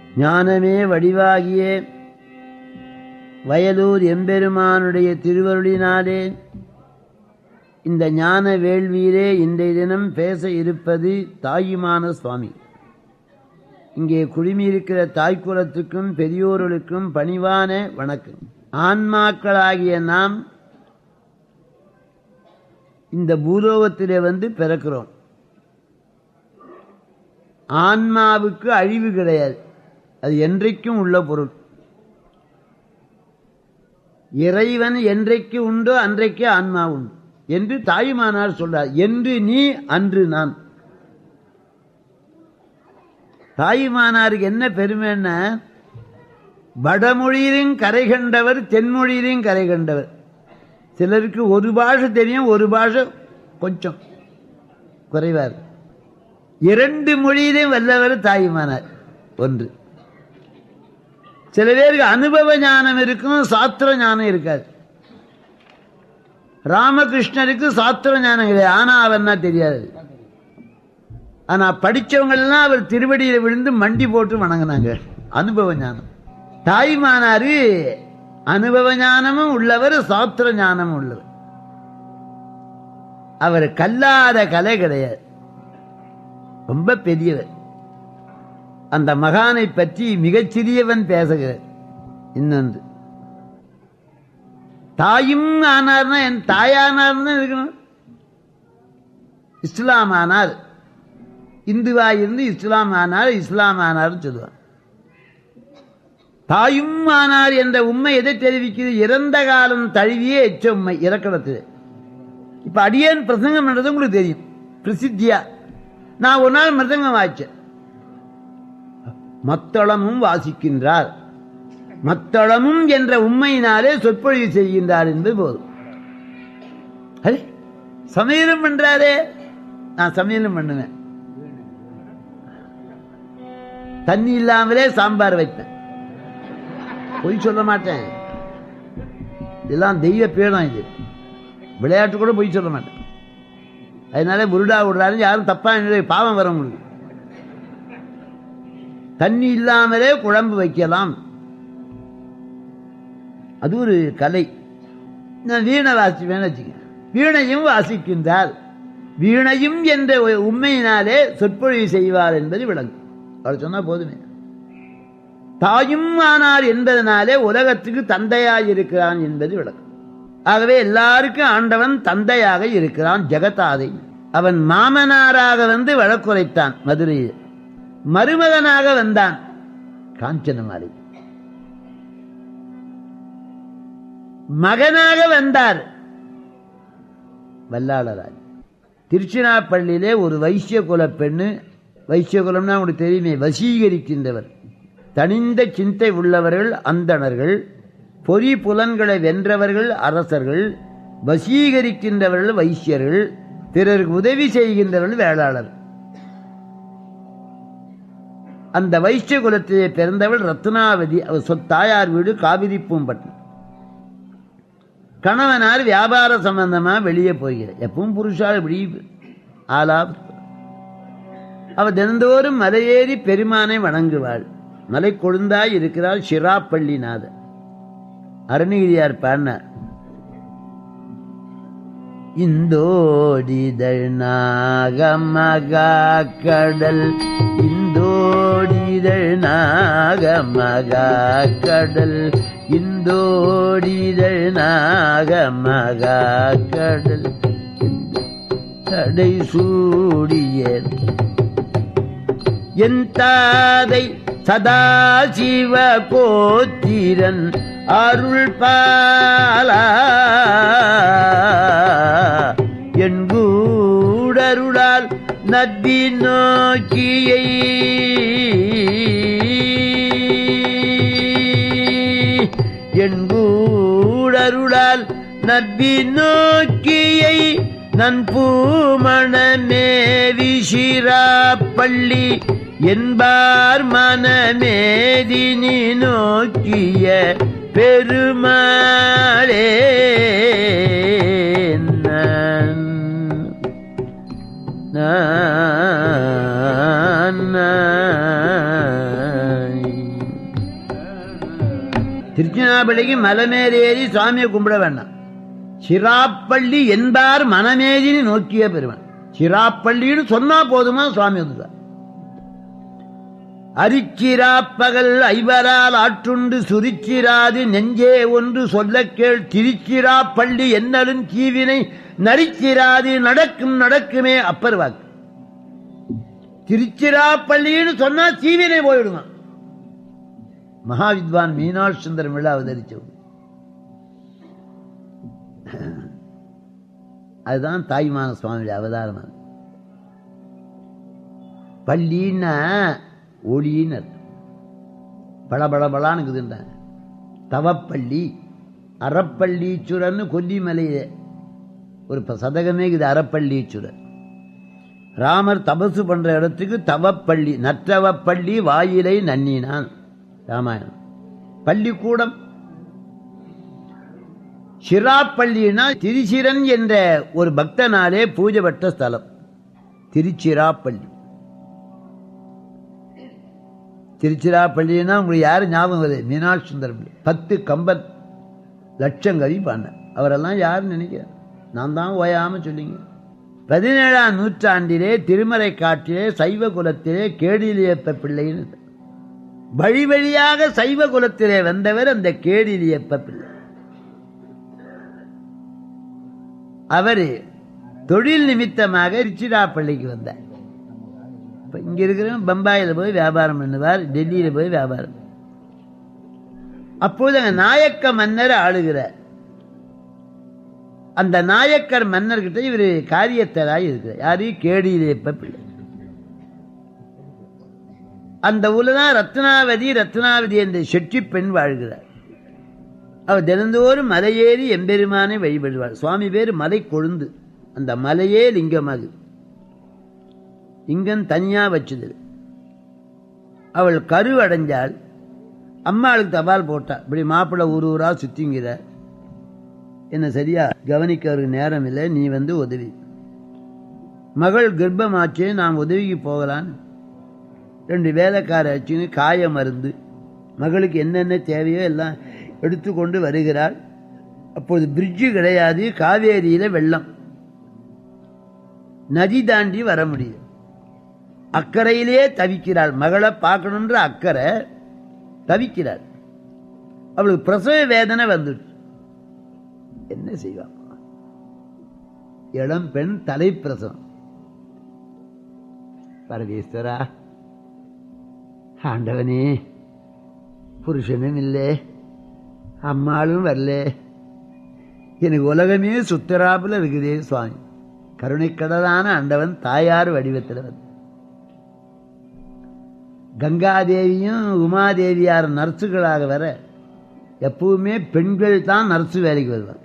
ஞானமே வடிவாகிய வயலூர் எம்பெருமானுடைய திருவருளினாலே இந்த ஞான வேள்வியிலே இன்றைய தினம் பேச இருப்பது தாயுமான சுவாமி இங்கே குழுமியிருக்கிற தாய்க்குலத்துக்கும் பெரியோர்களுக்கும் பணிவான வணக்கம் ஆன்மாக்களாகிய நாம் இந்த பூலோகத்திலே வந்து பிறக்கிறோம் ஆன்மாவுக்கு அழிவு கிடையாது அது என்றைக்கும் உள்ள பொருள் இறைவன் என்றைக்கு உண்டோ அன்றைக்கு ஆன்மா உண்டு என்று தாயுமானார் சொல்றார் என்று நீ அன்று நான் தாயுமானாருக்கு என்ன பெருமைன்னா வடமொழியிலும் கரை கண்டவர் தென்மொழியிலும் கரை கண்டவர் சிலருக்கு ஒரு பாஷை தெரியும் ஒரு பாஷை கொஞ்சம் குறைவார் இரண்டு மொழியிலையும் வல்லவர் தாயுமானார் ஒன்று சில பேருக்கு அனுபவ ஞானம் இருக்கும் சாஸ்திர ஞானம் இருக்காது ராமகிருஷ்ணருக்கு சாஸ்திர ஞானம் கிடையாது ஆனா அவன்னா தெரியாது ஆனா படிச்சவங்க எல்லாம் அவர் திருவடியில விழுந்து மண்டி போட்டு வணங்கினாங்க அனுபவ ஞானம் தாய்மானாரு அனுபவ ஞானமும் உள்ளவர் சாஸ்திர ஞானமும் உள்ளவர் அவர் கல்லாத கலை கிடையாது ரொம்ப பெரியவர் அந்த மகானை பற்றி மிகச்சிறியவன் பேசுகிறார் இன்னொன்று தாயும் ஆனார்னா என் தாயானார்னு இருக்கணும் இஸ்லாம் ஆனார் இந்துவாக இருந்து இஸ்லாம் ஆனார் இஸ்லாம் ஆனார் சொல்லுவார் தாயும் ஆனார் என்ற உண்மை எதை தெரிவிக்கிறது இறந்த காலம் தழுவிய எச்ச உண்மை இறக்கணத்தில் இப்ப அடியேன் பிரசங்கம் பண்றது உங்களுக்கு தெரியும் பிரசித்தியா நான் ஒரு நாள் மிருதங்கம் வாய்ச்சேன் மத்தளமும் வாசிக்கின்றார் மத்தளமும் என்ற உண்மையினாலே சொற்பொழிவு செய்கின்றார் என்பது போதும் அரே சமையலும் பண்றாரே நான் சமையலும் பண்ணுவேன் தண்ணி இல்லாமலே சாம்பார் வைப்பேன் பொய் சொல்ல மாட்டேன் இதெல்லாம் தெய்வ பீடம் இது விளையாட்டு கூட பொய் சொல்ல மாட்டேன் அதனால புருடா விடுறாரு யாரும் தப்பா நினை- பாவம் வர உங்களுக்கு தண்ணி இல்லாமலே குழம்பு வைக்கலாம் அது ஒரு கலை நான் வீணை வாசிப்பேன்னு வச்சுக்க வீணையும் வாசிக்கின்றார் வீணையும் என்ற ஒரு உண்மையினாலே சொற்பொழிவு செய்வார் என்பது விளங்கும் அவர் சொன்னா போதுமே தாயும் ஆனார் என்பதனாலே உலகத்துக்கு தந்தையாய் இருக்கிறான் என்பது விளக்கம் ஆகவே எல்லாருக்கும் ஆண்டவன் தந்தையாக இருக்கிறான் ஜெகதாதை அவன் மாமனாராக வந்து வழக்குரைத்தான் மதுரையில் மருமகனாக வந்தான் காஞ்சனமாலை மகனாக வந்தார் வல்லாளராஜ் திருச்சினாப்பள்ளியிலே ஒரு வைசிய குல பெண்ணு வைசிய குலம்னா உங்களுக்கு தெரியுமே வசீகரிக்கின்றவர் தனிந்த சிந்தை உள்ளவர்கள் அந்தணர்கள் பொறி புலன்களை வென்றவர்கள் அரசர்கள் வசீகரிக்கின்றவர்கள் வைசியர்கள் பிறருக்கு உதவி செய்கின்றவர்கள் வேளாளர் அந்த வைசிய குலத்திலே பிறந்தவள் ரத்னாவதி அவர் சொத் தாயார் வீடு காவிரி பூம்பட்டினம் கணவனார் வியாபார சம்பந்தமா வெளியே போகிறார் எப்பவும் புருஷால் இப்படி ஆலா அவ தினந்தோறும் மலையேறி பெருமானை வணங்குவாள் மலை கொழுந்தாய் இருக்கிறாள் ஷிராப்பள்ளிநாதர் அருணகிரியார் பாடினார் இந்தோடிதழ் நாகமகா கடல் இந்தோடிதழ் நாகமகா கடல் இந்தோடிதழ் நாகமகா கடல் தடை சூடிய என் தாதை சதாசிவ கோத்திரன் அருள் பாலா என் கூடருளால் நத்தி நோக்கியை என் கூடருளால் நப்பி நோக்கியை நன் பூமணமே விசிராப்பள்ளி என்பார் மனமேதினி நோக்கிய பெருமாளே நான் நான் நான் திருச்சினாப்பள்ளிக்கு மலை மேலேறி சுவாமியை கும்பிட வேண்டாம் சிராப்பள்ளி என்பார் மனமேதினி நோக்கிய பெருவன் சிராப்பள்ளின்னு சொன்னா போதுமா சுவாமி வந்துட்டார் அரிச்சிராப்பகல் ஐவரால் ஆற்றுண்டு சுரிச்சிராது நெஞ்சே ஒன்று சொல்ல கேள் திருச்சிராப்பள்ளி என்னலும் கீவினை நரிச்சிராது நடக்கும் நடக்குமே அப்பர் வாக்கு திருச்சிராப்பள்ளின்னு சொன்னா சீவினை போயிடுமா மகாவித்வான் மீனாட்சி சுந்தரம் விழா அவதரிச்சவங்க அதுதான் தாய்மான சுவாமியுடைய அவதாரம் அது. பள்ளின்னா ஒளின்னு அர்த்தம் பளபளபளான்னு இருக்குதுன்றாங்க தவப்பள்ளி அறப்பள்ளீச்சுரன்னு கொல்லிமலையில ஒரு ப- சதகமே இருக்குது அறப்பள்ளீச்சுரர் ராமர் தபசு பண்ற இடத்துக்கு தவப்பள்ளி நற்றவப்பள்ளி வாயிலை நன்னினான் ராமாயணம் பள்ளிக்கூடம் சிராப்பள்ளினா திரிசிரன் என்ற ஒரு பக்தனாலே பூஜை பெற்ற ஸ்தலம் திருச்சிராப்பள்ளி திருச்சிராப்பள்ளினா உங்களுக்கு யாரு ஞாபகம் வருது மீனாட்சி சுந்தரம் பிள்ளை. பத்து கம்பன் லட்சம் கவி பாடினார் அவரெல்லாம் யாருன்னு நினைக்கிறார் நான் தான் ஓயாம சொல்லிங்க பதினேழாம் நூற்றாண்டிலே திருமறை காட்டிலே சைவ குலத்திலே கேடிலியப்ப பிள்ளைன்னு வழி வழியாக சைவ குலத்திலே வந்தவர் அந்த கேடிலியப்ப பிள்ளை அவர் தொழில் நிமித்தமாக ரிச்சிராப்பள்ளிக்கு வந்தார் இப்ப இங்க இருக்கிறவன் பம்பாயில போய் வியாபாரம் பண்ணுவார் டெல்லியில போய் வியாபாரம் அப்போது அங்க நாயக்க மன்னர் ஆளுகிறார் அந்த நாயக்கர் மன்னர்கிட்ட இவர் காரியத்தராய் இருக்கிறார் யாரு கேடியிலேப்ப பிள்ளை அந்த ஊர்ல தான் ரத்னாவதி ரத்னாவதி என்ற செட்டி பெண் வாழ்கிறார் அவர் தினந்தோறும் மலையேறி எம்பெருமானை வழிபடுவார் சுவாமி பேர் மலை கொழுந்து அந்த மலையே லிங்கம் அது இங்கன் தனியா வச்சது அவள் கரு அடைஞ்சாள் அம்மாளுக்கு தபால் போட்டா இப்படி மாப்பிள்ளை ஊர் ஊரா சுத்திங்கிற என்ன சரியா கவனிக்க அவருக்கு நேரம் இல்லை நீ வந்து உதவி மகள் கர்ப்பமாச்சு நாம் உதவிக்கு போகலான்னு ரெண்டு வேலைக்கார வச்சுன்னு காய மருந்து மகளுக்கு என்னென்ன தேவையோ எல்லாம் எடுத்துக்கொண்டு வருகிறாள் அப்போது பிரிட்ஜு கிடையாது காவேரியில வெள்ளம் நதி தாண்டி வர முடியுது அக்கறையிலே தவிக்கிறாள் மகளை பார்க்கணுன்ற அக்கறை தவிக்கிறாள் அவளுக்கு பிரசவ வேதனை வந்துடுச்சு என்ன செய்வான் இளம் பெண் தலைப்பிரசவம் பரமேஸ்வரா ஆண்டவனே புருஷனும் இல்லை அம்மாளும் வரல எனக்கு உலகமே சுத்தராப்புல இருக்குதே சுவாமி கருணைக்கடலான ஆண்டவன் தாயார் வடிவத்தில் வந்து கங்காதேவியும் உமாதேவியார் நர்ஸுகளாக வர எப்பவுமே பெண்கள் தான் நர்ஸு வேலைக்கு வருவாங்க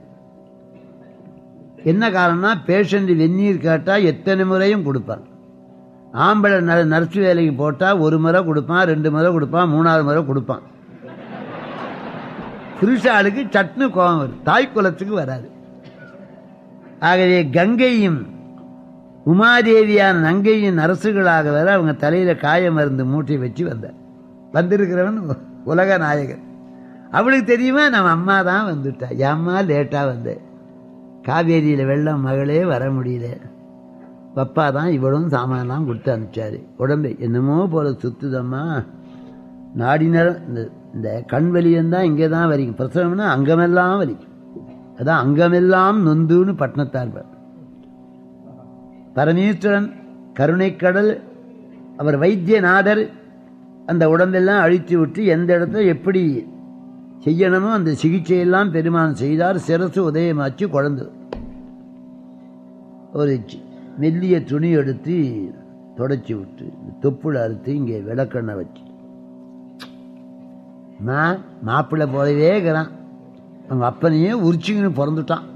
என்ன காரணம்னா பேஷண்ட் வெந்நீர் கேட்டால் எத்தனை முறையும் கொடுப்பாங்க ஆம்பளை ந- நர்ஸு வேலைக்கு போட்டால் ஒரு முறை கொடுப்பான் ரெண்டு முறை கொடுப்பான் மூணாவது முறை கொடுப்பான் புருஷாளுக்கு சட்னு கோபம் வரும் தாய் குலத்துக்கு வராது ஆகவே கங்கையும் உமாதேவியான நங்கையின் அரசுகளாக வர அவங்க தலையில காய மருந்து மூட்டை வச்சு வந்தார் வந்திருக்கிறவன் உலக நாயகன் அவளுக்கு தெரியுமா நம்ம அம்மா தான் வந்துட்டா ஏம்மா லேட்டா வந்த காவேரியில வெள்ளம் மகளே வர முடியல பப்பா தான் இவளும் சாமான்லாம் கொடுத்து அனுப்பிச்சாரு உடம்பு என்னமோ போல சுத்துதம்மா நாடினர் இந்த இந்த கண் வலியந்தான் இங்கே தான் வலிக்கும் பிரசவம்னா அங்கமெல்லாம் வலிக்கும் அதான் அங்கமெல்லாம் நொந்துன்னு பட்டணத்தார் பார். பரமேஸ்வரன் கருணைக்கடல் அவர் வைத்தியநாதர் அந்த உடம்பெல்லாம் அழித்து விட்டு எந்த இடத்துல எப்படி செய்யணுமோ அந்த சிகிச்சையெல்லாம் பெருமான் செய்தார் சிரசு உதயமாச்சு குழந்தை ஒரு சி- மெல்லிய துணி எடுத்து தொடச்சி விட்டு தொப்புள் அறுத்து இங்கே விளக்கெண்ணெய் வச்சு மா மாப்பிள்ளை போலவே இருக்கிறான் அவங்க அப்பனையே உரிச்சிங்கன்னு பிறந்துட்டான்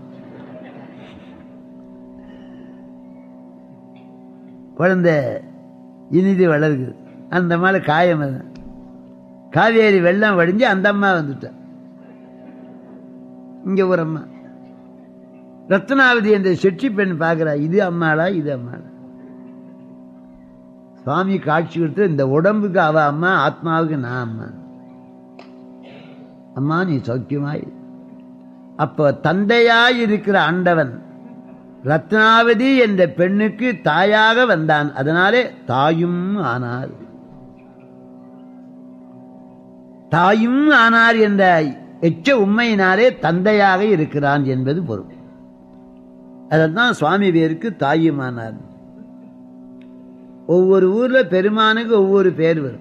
குழந்தை இனிது வளருது அந்த அம்மாவில் காயம் அது. காவேரி வெள்ளம் வடிஞ்சு அந்த அம்மா வந்துட்டா இங்க ஒரு அம்மா ரத்னாவதி என்ற செட்டி பெண் பார்க்கிறா இது அம்மாளா இது அம்மாளா சுவாமி காட்சி கொடுத்து இந்த உடம்புக்கு அவ அம்மா ஆத்மாவுக்கு நான் அம்மா அம்மா நீ சௌக்கியமாய் அப்போ தந்தையாய் இருக்கிற ஆண்டவன் ரத்னாவதி என்ற பெண்ணுக்கு தாயாக வந்தான் அதனாலே தாயும் ஆனார் தாயும் ஆனார் என்ற எச்ச உண்மையினாலே தந்தையாக இருக்கிறான் என்பது பொருள் அதான் சுவாமி பேருக்கு தாயும் ஆனார் ஒவ்வொரு ஊர்ல பெருமானுக்கு ஒவ்வொரு பேர் வரும்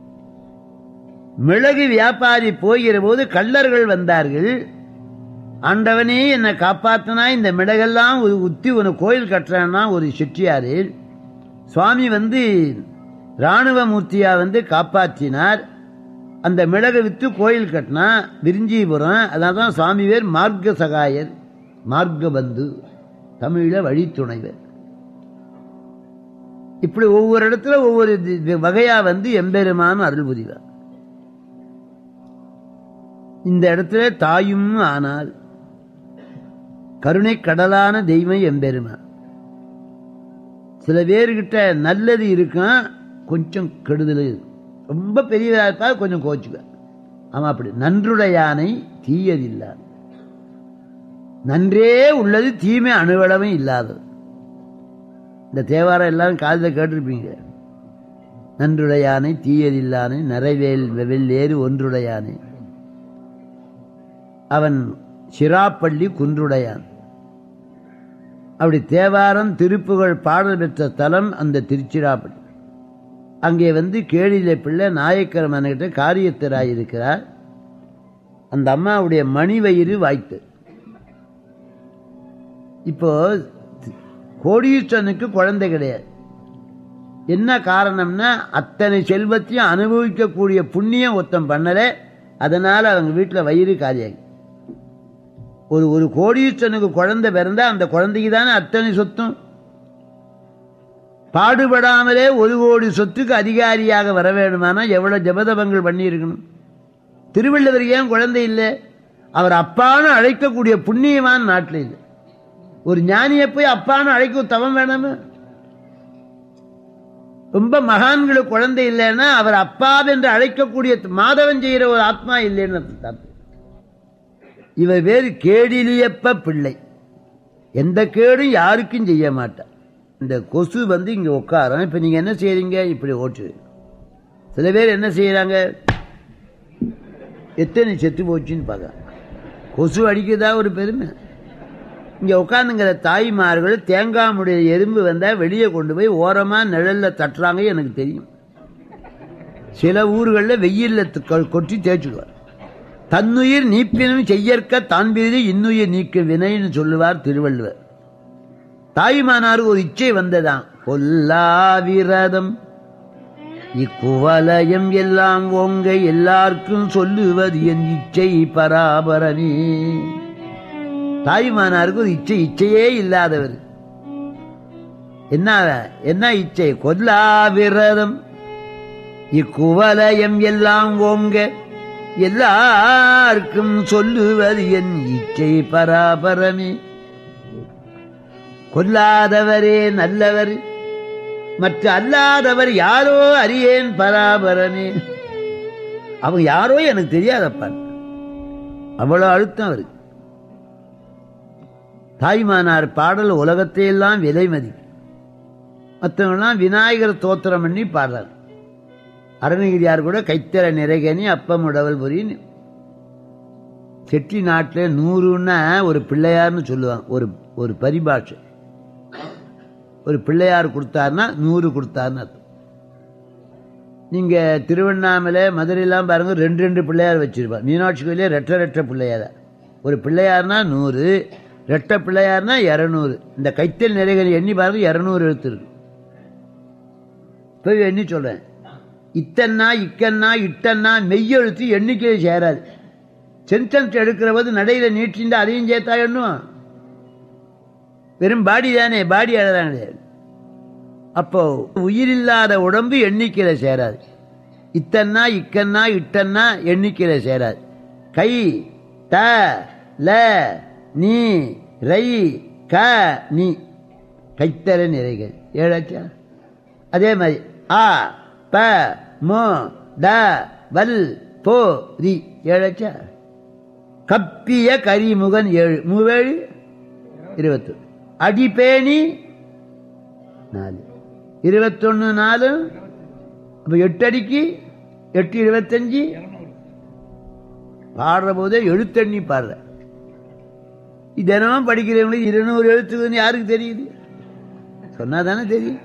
மிளகு வியாபாரி போகிற போது கள்ளர்கள் வந்தார்கள் ஆண்டவனே என்னை காப்பாத்தினா இந்த மிளகெல்லாம் ஒரு உத்தி உன கோயில் கட்டுறான்னா ஒரு செட்டியாரு சுவாமி வந்து ராணுவ மூர்த்தியா வந்து காப்பாற்றினார் அந்த மிளகை வித்து கோயில் கட்டினா விரிஞ்சிபுரம் அதான் தான் சுவாமி பேர் மார்க்க சகாயர் மார்க்க பந்து தமிழில் வழித்துணைவர் இப்படி ஒவ்வொரு இடத்துல ஒவ்வொரு தி- வகையா வந்து எம்பெருமான் அருள் புரிவார் இந்த இடத்துல தாயும் ஆனால் கருணை கடலான தெய்வம் எம்பெருமான் சில பேர்கிட்ட நல்லது இருக்கும் கொஞ்சம் கெடுதல் இருக்கும். ரொம்ப பெரியதா இருப்பா கொஞ்சம் கோச்சுக்க ஆமா அப்படி நன்றுடையானை தீயதில்லாது நன்றே உள்ளது தீமை அணுவளவும் இல்லாதது இந்த தேவாரம் எல்லாரும் காதில் கேட்டிருப்பீங்க நன்றுடையானை தீயதில்லானை நிறைவேல் வெள்ளேறு ஒன்றுடையானை அவன் சிராப்பள்ளி குன்றுடையான் அப்படி தேவாரம் திருப்புகழ் பாடல் பெற்ற தலம் அந்த திருச்சிராப்பள்ளி அங்கே வந்து கேளிலை பிள்ளை நாயக்கர் மன்னிட்ட காரியத்தராய் இருக்கிறார் அந்த அம்மாவுடைய மணி வயிறு வாய்த்து இப்போ கோடீஸ்வரனுக்கு குழந்தை கிடையாது என்ன காரணம்னா அத்தனை செல்வத்தையும் அனுபவிக்கக்கூடிய புண்ணியம் ஒருத்தன் பண்ணல அதனால அவங்க வீட்டில் வயிறு காலியாகி ஒரு ஒரு கோடீஸ்வரனுக்கு குழந்தை பிறந்தா அந்த குழந்தைக்கு தானே அத்தனை சொத்தும் பாடுபடாமலே ஒரு கோடி சொத்துக்கு அதிகாரியாக வர வேணுமானா எவ்வளவு ஜபதபங்கள் பண்ணியிருக்கணும் திருவள்ளுவர் ஏன் குழந்தை இல்லை அவர் அப்பான்னு அழைக்கக்கூடிய புண்ணியமான நாட்டில் இல்லை ஒரு ஞானியை போய் அப்பான்னு அழைக்க தவம் வேணாமா ரொம்ப மகான்களுக்கு குழந்தை இல்லைன்னா அவர் அப்பாவென்று அழைக்கக்கூடிய மாதவன் செய்கிற ஒரு ஆத்மா இல்லைன்னு அர்த்தம். இவர் வேறு கேடிலியப்ப பிள்ளை எந்த கேடும் யாருக்கும் செய்ய மாட்டார் இந்த கொசு வந்து இங்க உட்காரம் இப்ப நீங்க என்ன செய்றீங்க இப்படி ஓட்டு சில பேர் என்ன செய்யறாங்க எத்தனை செத்து போச்சுன்னு பார்க்க கொசு அடிக்கிறதா ஒரு பெருமை இங்க உட்காந்துங்கிற தாய்மார்கள் தேங்காய் முடிய எறும்பு வந்தா வெளியே கொண்டு போய் ஓரமா நிழல்ல தட்டுறாங்க எனக்கு தெரியும் சில ஊர்களில் வெயில்ல கொ- கொட்டி தேய்ச்சிடுவார் தன்னுயிர் நீப்பினும் செய்யற்க தான் பிரிது இன்னுயிர் நீக்கும் வினைன்னு சொல்லுவார் திருவள்ளுவர் தாய்மானாருக்கு ஒரு இச்சை வந்ததாம் கொல்லாவிரதம் இக்குவலயம் எல்லாம் ஓங்க எல்லாருக்கும் சொல்லுவது என் இச்சை பராபரமே தாய்மானாருக்கு ஒரு இச்சை இச்சையே இல்லாதவர் என்ன என்ன இச்சை கொல்லாவிரதம் இக்குவலயம் எல்லாம் ஓங்க எல்லாருக்கும் சொல்லுவது என் இச்சை பராபரமே கொல்லாதவரே நல்லவர் மற்ற அல்லாதவர் யாரோ அறியேன் பராபரமே அவங்க யாரோ எனக்கு தெரியாதப்பா அவ்வளவு அழுத்தம் அவருக்கு தாய்மானார் பாடல் உலகத்தையெல்லாம் விலை மதிக்கும் மற்றவங்களாம் விநாயகர் தோத்திரம் பண்ணி பாடுறாங்க அருணகிரியார் கூட கைத்தர நிறைகனி அப்பம் உடவல் புரின்னு செட்டி நாட்டில் நூறுன்னா ஒரு பிள்ளையார்னு சொல்லுவாங்க ஒரு ஒரு பரிபாஷை ஒரு பிள்ளையார் கொடுத்தாருன்னா நூறு கொடுத்தாருன்னு அர்த்தம் நீங்க திருவண்ணாமலை மதுரையெல்லாம் பாருங்க ரெண்டு ரெண்டு பிள்ளையார் வச்சிருப்பாங்க மீனாட்சி கோயிலே ரெட்ட ரெட்ட பிள்ளையார் ஒரு பிள்ளையார்னா நூறு ரெட்ட பிள்ளையார்னா இரநூறு இந்த கைத்தல் நிறைகள் எண்ணி பாருங்க இரநூறு எழுத்து இருக்கு போய் எண்ணி சொல்றேன் இத்தன்னா இக்கன்னா இட்டன்னா மெய்யெழுத்து எண்ணிக்கையில் சேராது சென்டென்ஸ் எடுக்கிற போது நடையில நீட்டிண்டு அதையும் சேர்த்தா எண்ணுவான் வெறும் பாடி தானே பாடி அழகான கிடையாது அப்போ உயிரில்லாத உடம்பு எண்ணிக்கையில சேராது இத்தன்னா இக்கன்னா இட்டன்னா எண்ணிக்கையில சேராது கை த ல நீ ரை க நீ கைத்தர நிறைகள் ஏழாச்சா அதே மாதிரி ஆ ப மோ ட வல் போ ரி ஏழாச்சா கப்பிய கரிமுகன் ஏழு மூவேழு இருபத்தி அடிபேணி நாலு இருபத்தொன்னு நாலு அப்ப எட்டு அடிக்கு எட்டு இருபத்தஞ்சு பாடுற போதே எழுத்தண்ணி பாடுற இது தினமும் படிக்கிறவங்களுக்கு இருநூறு எழுத்துக்குன்னு யாருக்கு தெரியுது சொன்னா தானே தெரியும்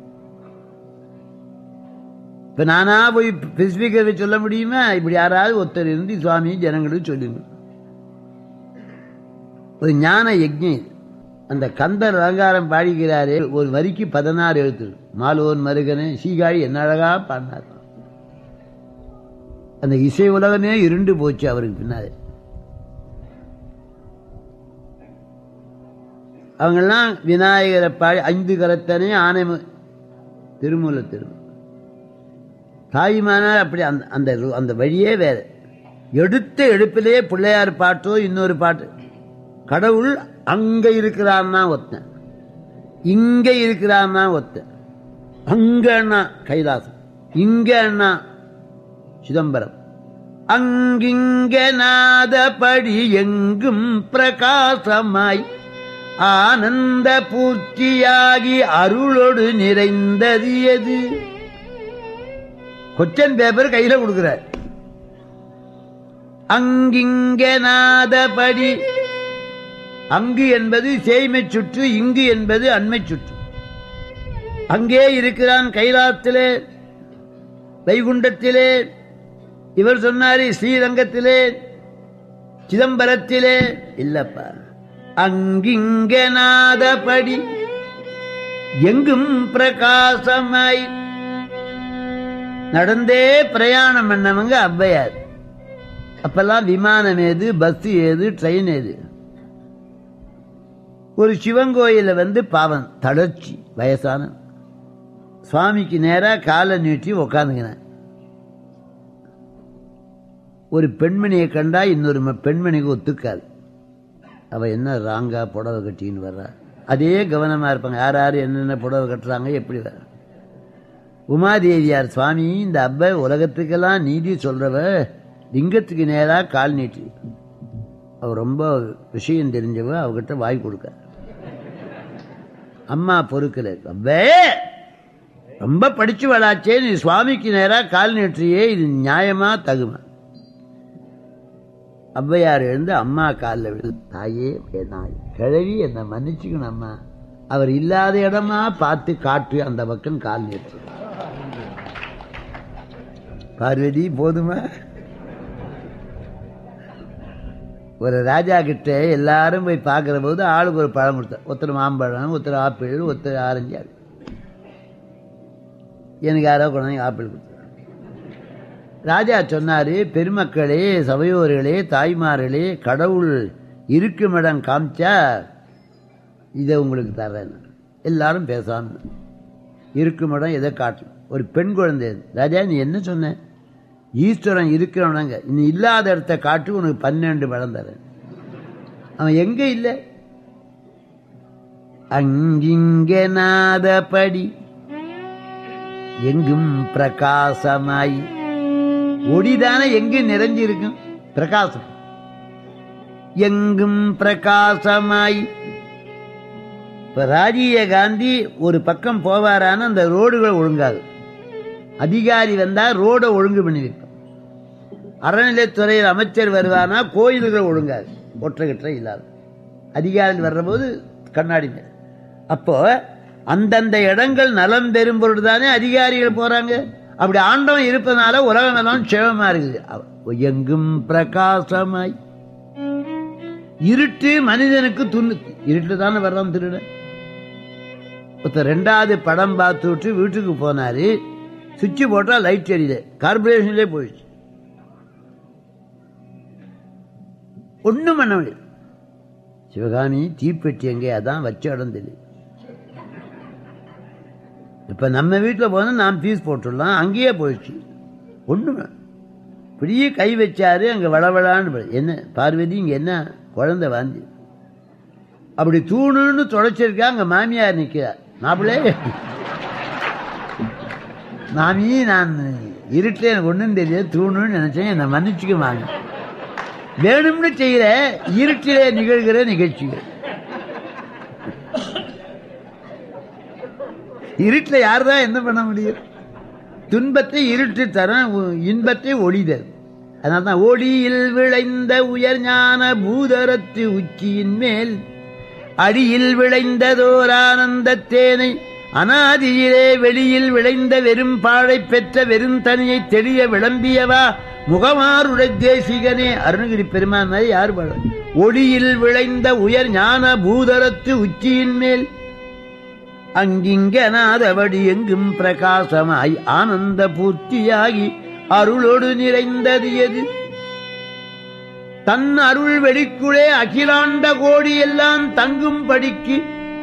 இப்ப நானா போய் ஸ்பீக்கர் வச்சு சொல்ல முடியுமா இப்படி யாராவது ஒருத்தர் இருந்து சுவாமி ஜனங்களுக்கு சொல்லுங்க ஒரு ஞான யஜ்ஞம் இது. அந்த கந்தர் அலங்காரம் பாடிக்கிறாரே ஒரு வரிக்கு பதினாறு எழுத்து மாலோன் மருகனே சீகாழி என்ன அழகா பாடினார் அந்த இசை உலகமே இருண்டு போச்சு அவருக்கு பின்னாலே அவங்கெல்லாம் விநாயகரை பாடி ஐந்து கரத்தனே ஆனை மு- திருமூல திரு தாய்மானார் அப்படி அந்த அந்த ரு- அந்த வழியே வேற எடுத்த எடுப்பிலே பிள்ளையார் பாட்டோ இன்னொரு பாட்டு கடவுள் அங்க இருக்கிறான்னா ஒத்தன் இங்க இருக்கிறான்னா ஒத்தன் அங்கன்னா கைலாசம் இங்கன்னா சிதம்பரம் அங்கிங்க நாதபடி எங்கும் பிரகாசமாய் ஆனந்த பூர்த்தியாகி அருளோடு நிறைந்தது எது கொச்சன் பேப்பர் கையில கொடுக்கிறார் அங்கிங்க நாதபடி அங்கு என்பது சேய்மை சுற்று இங்கு என்பது அண்மை சுற்று அங்கே இருக்கிறான் கைலாத்திலே வைகுண்டத்திலே இவர் சொன்னாரு ஸ்ரீரங்கத்திலே சிதம்பரத்திலே இல்லப்பா அங்கிங்க நாதபடி எங்கும் பிரகாசமாய் நடந்தே பிரயாணம் பண்ணவங்க ஔவையார் அப்பெல்லாம் விமானம் ஏது பஸ் ஏது ட்ரெயின் ஏது ஒரு சிவன் கோயில வந்து பாவம் தளர்ச்சி வயசான சுவாமிக்கு நேரா காலை நீட்டி உக்காந்துங்கினேன் ஒரு பெண்மணியை கண்டா இன்னொரு ம- பெண்மணிக்கு ஒத்துக்காது அவ என்ன ராங்கா புடவை கட்டின்னு வர்றா அதே கவனமா இருப்பாங்க யார் யார் என்னென்ன புடவை கட்டுறாங்க எப்படி வர உமாதேவியார் சுவாமி இந்த அப்ப உலகத்துக்கெல்லாம் நீதி சொல்றவ லிங்கத்துக்கு நேரா கால் நீட்டி அவ ரொம்ப விஷயம் தெரிஞ்சவ அவகிட்ட வாய் கொடுக்க அம்மா பொறுக்கல அப்பே ரொம்ப படிச்சு வளாச்சே நீ சுவாமிக்கு நேரா கால் நீட்டுறியே இது நியாயமா தகுமா ஔவையார் எழுந்து அம்மா காலில் விழுந்து தாயே நான் கிழவி என்னை மன்னிச்சுக்கணும் அம்மா அவர் இல்லாத இடமா பார்த்து காட்டு அந்த பக்கம் கால் நீட்டு பார்வதி போதுமா ஒரு ராஜா கிட்ட எல்லாரும் போய் பார்க்கிற போது ஆளுக்கு ஒரு பழம் கொடுத்தார் ஒருத்தர் மாம்பழம் ஒருத்தர் ஆப்பிள் ஒருத்தர் ஆரஞ்சு அது. எனக்கு யாரோ கொண்டாந்து ஆப்பிள் கொடுத்தார் ராஜா சொன்னாரு பெருமக்களே சபையோர்களே தாய்மார்களே கடவுள் இருக்கும் இடம் காமிச்சா இதை உங்களுக்கு தர்றேன் எல்லாரும் பேசாம இருக்கும் இடம் எதை காட்டும் ஒரு பெண் குழந்தை அது. ராஜா நீ என்ன சொன்ன ஈஸ்வரன் இருக்கிறவனங்க நீ இல்லாத இடத்த காட்டு உனக்கு பன்னெண்டு பழம் தரேன் அவன் எங்க இல்லை அங்கிங்க நாதபடி எங்கும் பிரகாசமாய் ஒடிதானே எங்கும் நிறைஞ்சிருக்கும் பிரகாசம் எங்கும் பிரகாசமாய் இப்ப ராஜீவ காந்தி ஒரு பக்கம் போவாரான அந்த ரோடுகள் ஒழுங்காது அதிகாரி வந்தா ரோட ஒழுங்கு பண்ணி வைக்கும் அறநிலைத்துறையில் அமைச்சர் வருவானா கோயில்கள் ஒழுங்காது ஒற்றை கிட்ட இல்லாத அதிகாரி வர்றபோது கண்ணாடி மேல. அப்போ அந்தந்த இடங்கள் நலம் பெறும் பொருள்தானே அதிகாரிகள் போறாங்க அப்படி ஆண்டவன் இருப்பதனால உலகம் எல்லாம் சேவமா இருக்குது அவ- எங்கும் பிரகாசமாய் இருட்டு மனிதனுக்கு துண்ணு இருட்டு தானே வர்றான் திருடன் ஒருத்தர் ரெண்டாவது படம் பார்த்து விட்டு வீட்டுக்கு போனாரு சுவிட்ச் போட்டா லைட் எரியல கார்பரேஷன்லேயே போயிடுச்சு ஒண்ணும் பண்ண முடியாது சிவகாமி தீப்பெட்டி எங்கே அதான் வச்ச இடம் தெரியும் இப்ப நம்ம வீட்டில் போனா நாம் பீஸ் போட்டுடலாம் அங்கேயே போயிடுச்சு ஒண்ணும் பெரிய கை வச்சாரு அங்க வளவளான்னு போய், என்ன பார்வதி இங்க என்ன குழந்தை வாந்தி அப்படி தூணுன்னு தொலைச்சிருக்கா அங்க மாமியார் நிக்கிறார் மாப்பிளே மாமி நான் இருட்டில் எனக்கு ஒன்றும் தெரியாது தூணுன்னு நினைச்சேன் என்னை மன்னிச்சுக்க மாமி வேணும்னு செய்யற இருட்டிலே நிகழ்கிற நிகழ்ச்சிகள் இருட்டில் யார் தான் என்ன பண்ண முடியும் துன்பத்தை இருட்டு தர இன்பத்தை ஒளிதல் அதனால தான் ஒளியில் விளைந்த உயர் ஞான பூதரத்து உச்சியின் மேல் அடியில் விளைந்ததோர் ஆனந்த தேனை அனாதியிலே வெளியில் விளைந்த வெறும் பாழை பெற்ற வெறும் தனியை தெளிய விளம்பியவா முகமாருடைய தேசிகனே அருணகிரி பெருமான் மாதிரி யார் பாட ஒளியில் விளைந்த உயர் ஞான பூதரத்து உச்சியின் மேல் அங்கிங்கனாதபடி எங்கும் பிரகாசமாய் ஆனந்த பூர்த்தியாகி அருளோடு நிறைந்தது எது தன் அருள் வெளிக்குளே அகிலாண்ட கோடி எல்லாம் தங்கும் படிக்கு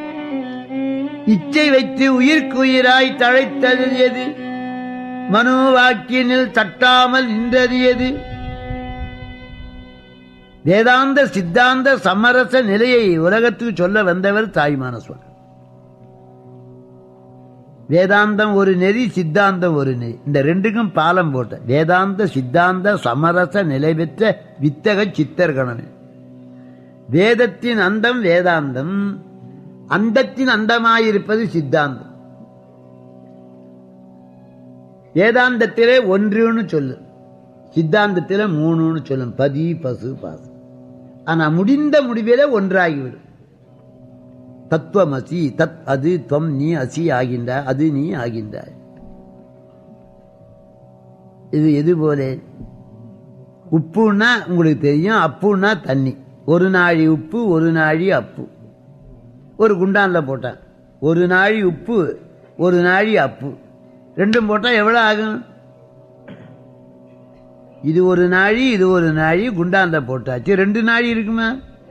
இச்சை வைத்து உயிர்க்குயிராய் தழைத்தது எது மனோவாக்கியனில் தட்டாமல் நின்றது எது வேதாந்த சித்தாந்த சமரச நிலையை உலகத்துக்கு சொல்ல வந்தவர் தாய்மான சுவாமி வேதாந்தம் ஒரு நெறி சித்தாந்தம் ஒரு நெறி இந்த ரெண்டுக்கும் பாலம் போட்ட வேதாந்த சித்தாந்த சமரச நிலை பெற்ற வித்தக சித்தர் கணமே வேதத்தின் அந்தம் வேதாந்தம் அந்தத்தின் அந்தமாயிருப்பது சித்தாந்தம் வேதாந்தத்திலே ஒன்றுன்னு சொல்லு சித்தாந்தத்திலே மூணுன்னு சொல்லும் பதி பசு பாசு ஆனா முடிந்த முடிவிலே ஒன்றாகிவிடும் தத்துவமசி தத் அது துவம் நீ அசி ஆகின்ற அது நீ ஆகின்றாய் இது எது போல உப்புன்னா உங்களுக்கு தெரியும் அப்புன்னா தண்ணி ஒரு நாழி உப்பு ஒரு நாழி அப்பு ஒரு குண்டான்ல போட்டான் ஒரு நாழி உப்பு ஒரு நாழி அப்பு ரெண்டும் போட்டா எவ்வளவு ஆகும் இது ஒரு நாழி இது ஒரு நாழி குண்டான்ல போட்டாச்சு ரெண்டு நாழி இருக்குமா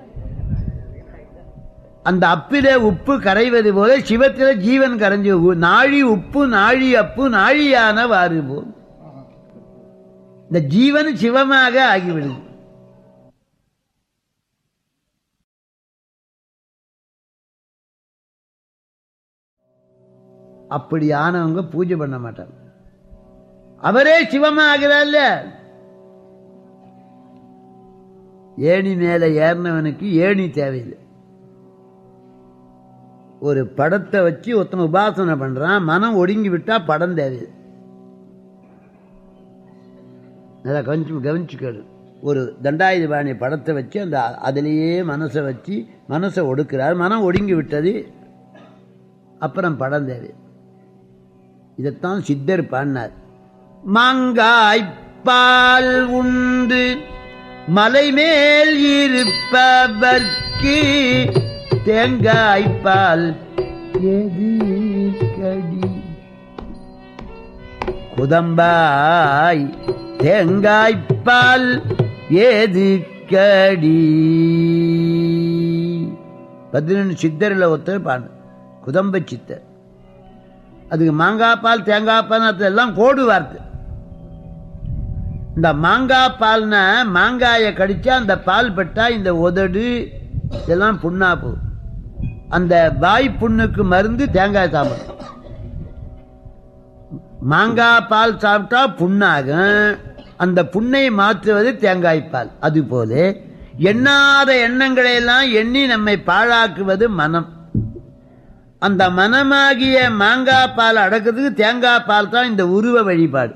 அந்த அப்பிலே உப்பு கரைவது போல சிவத்தில ஜீவன் கரைஞ்சு நாழி உப்பு நாழி அப்பு நாழியான வாறு போல் இந்த ஜீவன் சிவமாக ஆகிவிடுது அப்படி ஆனவங்க பூஜை பண்ண மாட்டாங்க அவரே சிவமாகிறார்ல ஏணி மேல ஏறினவனுக்கு ஏணி தேவையில்லை ஒரு படத்தை வச்சு ஒருத்தன் உபாசனை பண்றான் மனம் ஒடுங்கி விட்டா படம் தேவையில்லை நல்லா கவனிச்சு கவனிச்சுக்கணும் ஒரு தண்டாயுதபாணி படத்தை வச்சு அந்த அதிலேயே மனசை வச்சு மனசை ஒடுக்கிறார் மனம் ஒடுங்கி விட்டது அப்புறம் படம் தேவை இதைத்தான் சித்தர் பாடினார் மாங்காய்ப்பால் உண்டு மலை மேல் இருப்பவர்க்கு தேங்காய்ப்பால் எது கடி குதம்பாய் தேங்காய்ப்பால் ஏது கடி பதினொன்று சித்தரில் ஒருத்தர் பாடு குதம்ப சித்தர் அதுக்கு மாங்காய் பால் தேங்காய் பால் எல்லாம் கோடு வார்த்தை இந்த மாங்காய் பால்னா மாங்காயை கடிச்சா அந்த பால் பட்டா இந்த உதடு இதெல்லாம் புண்ணா போகும் அந்த வாய் புண்ணுக்கு மருந்து தேங்காய் சாப்பிடும் மாங்காய் பால் சாப்பிட்டா புண்ணாகும் அந்த புண்ணை மாற்றுவது தேங்காய் பால் அதுபோல எண்ணாத எண்ணங்களை எல்லாம் எண்ணி நம்மை பாழாக்குவது மனம் அந்த மனமாகிய மாங்காய் பால் அடக்கிறதுக்கு தேங்காய் பால் தான் இந்த உருவ வழிபாடு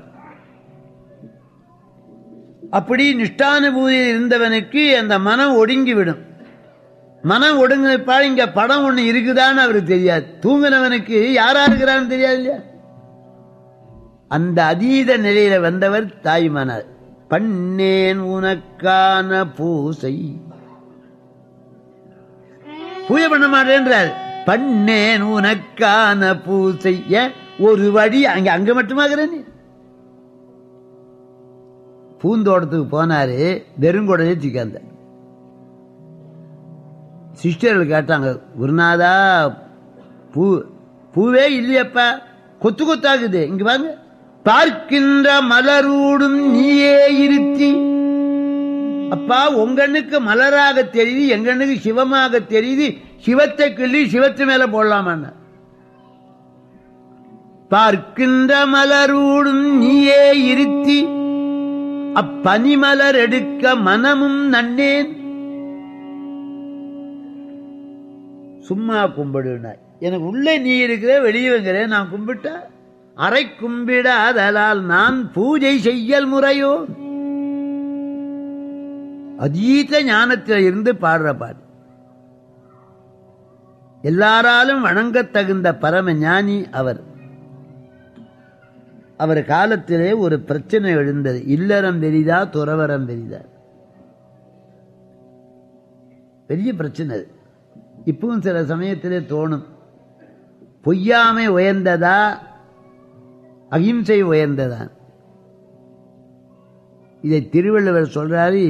அப்படி நிஷ்டானுபூதியில் இருந்தவனுக்கு அந்த மனம் ஒடுங்கிவிடும் மனம் ஒடுங்கிப்பால் இங்க படம் ஒண்ணு இருக்குதான்னு அவருக்கு தெரியாது தூங்கினவனுக்கு யாரா இருக்கிறான்னு தெரியாது இல்லையா அந்த அதீத நிலையில வந்தவர் தாய்மானார் பண்ணேன் உனக்கான பூசை பூஜை பண்ண மாட்டேன்றார் பண்ணேன் உனக்கான பூசை ஏன் ஒரு வழி அங்க அங்க மட்டுமாகிற நீ பூந்தோட்டத்துக்கு போனாரு வெறுங்கொடையே சிக்காந்த சிஸ்டர்கள் கேட்டாங்க குருநாதா பூ பூவே இல்லையப்பா கொத்து கொத்தாகுது இங்க வாங்க பார்க்கின்ற மலரூடும் நீயே இருத்தி அப்பா உங்கண்ணுக்கு மலராக தெரியுது எங்கண்ணுக்கு சிவமாக தெரியுது சிவத்தை கிள்ளி சிவத்து மேல போடலாமான்னு பார்க்கின்ற மலரூடும் நீயே இருத்தி அப்பனிமலர் எடுக்க மனமும் நன்னேன் சும்மா கும்பிடுனாய் எனக்கு உள்ளே நீ இருக்கிற வெளியே வைக்கிற நான் கும்பிட்ட அரை கும்பிட அதலால் நான் பூஜை செய்யல் முறையோ அதீத ஞானத்தில் இருந்து பாடுற பாடு எல்லாராலும் வணங்கத் தகுந்த பரம ஞானி அவர் அவர் காலத்திலே ஒரு பிரச்சனை எழுந்தது இல்லறம் பெரிதா துறவரம் பெரிதா பெரிய பிரச்சனை அது இப்பவும் சில சமயத்திலே தோணும் பொய்யாமை உயர்ந்ததா அகிம்சை உயர்ந்ததா இதை திருவள்ளுவர் சொல்றாரு